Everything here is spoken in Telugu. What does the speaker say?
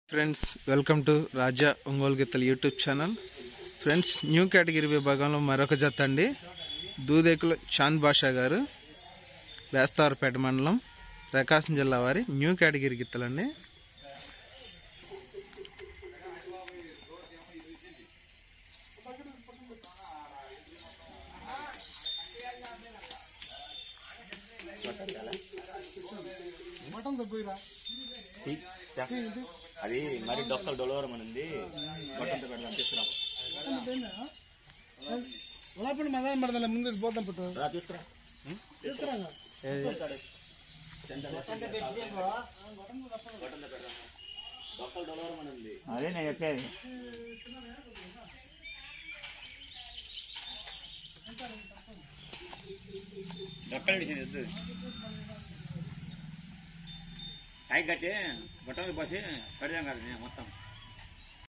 friends welcome to Raja Ongole గిత్తలు YouTube channel friends new category విభాగంలో మరొక జత అండి దూదేకుల చాంద్ బాషా గారు బేస్తావరపేట మండలం ప్రకాశం జిల్లా వారి న్యూ కేటగిరీ గిత్తలండి అది మరి డొక్కలు డొలవరం అని ఉంది బట్టంతో పెడదాం తీసుకురా లోపల మదాన్ పడదా ముందు పోతాం పుట్టు రా తీసుకురా తీసుకురా డొక్కలు డొలవరం అని ఉంది అదే నేను చెప్పేది డొక్కలు ఇచ్చింది వద్దు కాయ కట్టి బట్టలు పోసి పెడదాం కదా నేను మొత్తం